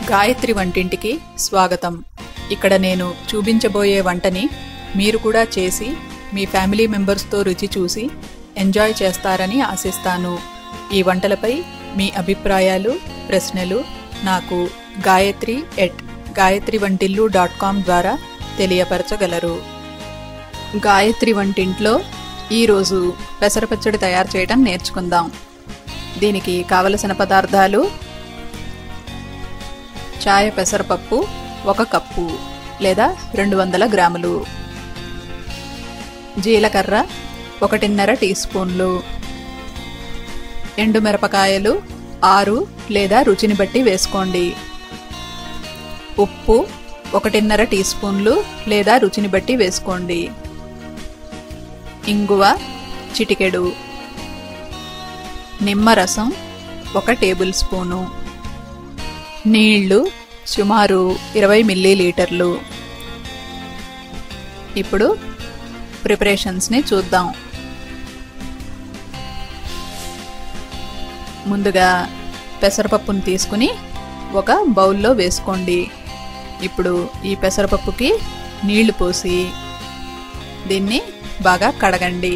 గాయత్రి వంటింటికి స్వాగతం ఇక్కడ నేను చూపించబోయే వంటని మీరు కూడా చేసి మీ ఫ్యామిలీ మెంబర్స్తో రుచి చూసి ఎంజాయ్ చేస్తారని ఆశిస్తాను ఈ వంటలపై మీ అభిప్రాయాలు ప్రశ్నలు నాకు గాయత్రి ఎట్ గాయత్రి వంటిల్లు డాట్ కామ్ ద్వారా తెలియపరచగలరు గాయత్రి వంటింట్లో ఈరోజు పెసరపచ్చడి తయారు చేయడం నేర్చుకుందాం దీనికి కావలసిన పదార్థాలు చాయ పెసరపప్పు ఒక కప్పు లేదా రెండు వందల గ్రాములు జీలకర్ర ఒకటిన్నర టీ స్పూన్లు ఎండుమిరపకాయలు ఆరు లేదా రుచిని బట్టి వేసుకోండి ఉప్పు ఒకటిన్నర టీ స్పూన్లు లేదా రుచిని బట్టి వేసుకోండి ఇంగువ చిటికెడు నిమ్మరసం ఒక టేబుల్ స్పూను నీళ్లు సుమారు ఇరవై మిల్లీలీటర్లు ఇప్పుడు ప్రిపరేషన్స్ని చూద్దాం ముందుగా పెసరపప్పును తీసుకుని ఒక బౌల్లో వేసుకోండి ఇప్పుడు ఈ పెసరపప్పుకి నీళ్లు పోసి దీన్ని బాగా కడగండి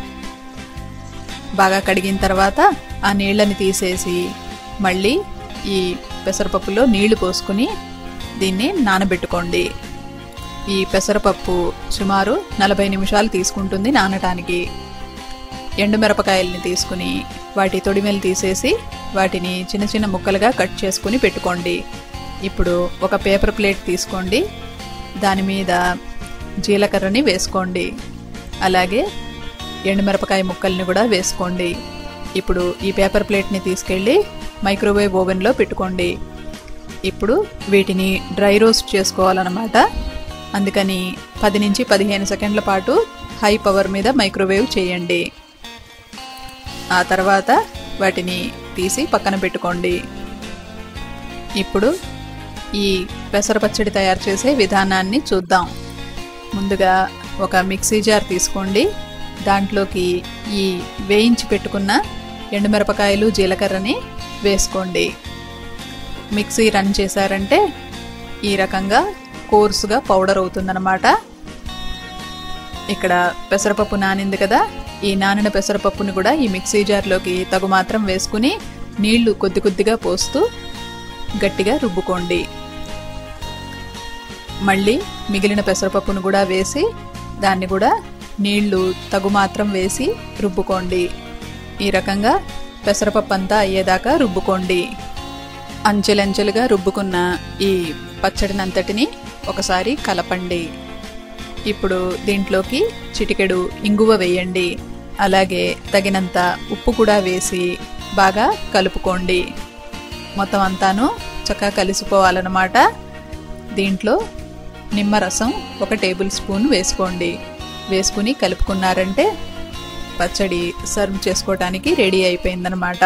బాగా కడిగిన తర్వాత ఆ నీళ్ళని తీసేసి మళ్ళీ ఈ పెసరపప్పులో నీళ్లు పోసుకుని దీన్ని నానబెట్టుకోండి ఈ పెసరపప్పు సుమారు నలభై నిమిషాలు తీసుకుంటుంది నానటానికి ఎండుమిరపకాయల్ని తీసుకుని వాటి తొడిమెలు తీసేసి వాటిని చిన్న చిన్న ముక్కలుగా కట్ చేసుకుని పెట్టుకోండి ఇప్పుడు ఒక పేపర్ ప్లేట్ తీసుకోండి దాని మీద జీలకర్రని వేసుకోండి అలాగే ఎండుమిరపకాయ ముక్కల్ని కూడా వేసుకోండి ఇప్పుడు ఈ పేపర్ ప్లేట్ని తీసుకెళ్ళి మైక్రోవేవ్ ఓవెన్లో పెట్టుకోండి ఇప్పుడు వీటిని డ్రై రోస్ట్ చేసుకోవాలన్నమాట అందుకని పది నుంచి పదిహేను సెకండ్ల పాటు హై పవర్ మీద మైక్రోవేవ్ చేయండి ఆ తర్వాత వాటిని తీసి పక్కన పెట్టుకోండి ఇప్పుడు ఈ పెసరపచ్చడి తయారు చేసే విధానాన్ని చూద్దాం ముందుగా ఒక మిక్సీ జార్ తీసుకోండి దాంట్లోకి ఈ వేయించి పెట్టుకున్న ఎండుమిరపకాయలు జీలకర్రని వేసుకోండి మిక్సీ రన్ చేశారంటే ఈ రకంగా కోర్సుగా పౌడర్ అవుతుందన్నమాట ఇక్కడ పెసరపప్పు నానింది కదా ఈ నానిన పెసరపప్పుని కూడా ఈ మిక్సీ జార్లోకి తగు మాత్రం వేసుకుని నీళ్లు కొద్ది కొద్దిగా పోస్తూ గట్టిగా రుబ్బుకోండి మళ్ళీ మిగిలిన పెసరపప్పును కూడా వేసి దాన్ని కూడా నీళ్లు తగు మాత్రం వేసి రుబ్బుకోండి ఈ రకంగా పెసరపప్పు అంతా అయ్యేదాకా రుబ్బుకోండి అంచెలంచెలుగా రుబ్బుకున్న ఈ పచ్చడినంతటిని ఒకసారి కలపండి ఇప్పుడు దీంట్లోకి చిటికెడు ఇంగువ వేయండి అలాగే తగినంత ఉప్పు కూడా వేసి బాగా కలుపుకోండి మొత్తం అంతాను చక్కగా కలిసిపోవాలన్నమాట దీంట్లో నిమ్మరసం ఒక టేబుల్ స్పూన్ వేసుకోండి వేసుకుని కలుపుకున్నారంటే పచ్చడి సర్వ్ చేసుకోవటానికి రెడీ అయిపోయిందనమాట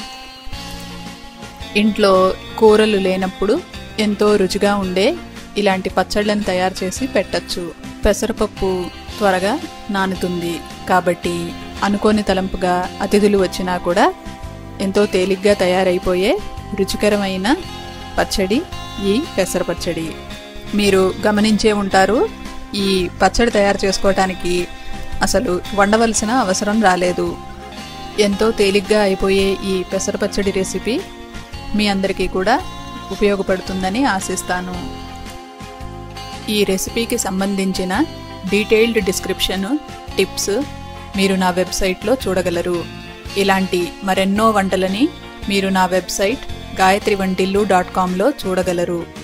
ఇంట్లో కూరలు లేనప్పుడు ఎంతో రుచిగా ఉండే ఇలాంటి పచ్చళ్ళని తయారు చేసి పెట్టచ్చు పెసరపప్పు త్వరగా నానుతుంది కాబట్టి అనుకోని తలంపుగా అతిథులు వచ్చినా కూడా ఎంతో తేలిగ్గా తయారైపోయే రుచికరమైన పచ్చడి ఈ పెసర పచ్చడి మీరు గమనించే ఉంటారు ఈ పచ్చడి తయారు చేసుకోవటానికి అసలు వండవలసిన అవసరం రాలేదు ఎంతో తేలిగ్గా అయిపోయే ఈ పెసర పచ్చడి రెసిపీ మీ అందరికీ కూడా ఉపయోగపడుతుందని ఆశిస్తాను ఈ రెసిపీకి సంబంధించిన డీటెయిల్డ్ డిస్క్రిప్షన్ టిప్స్ మీరు నా వెబ్సైట్లో చూడగలరు ఇలాంటి మరెన్నో వంటలని మీరు నా వెబ్సైట్ గాయత్రి వంటిల్లు డాట్ కామ్లో చూడగలరు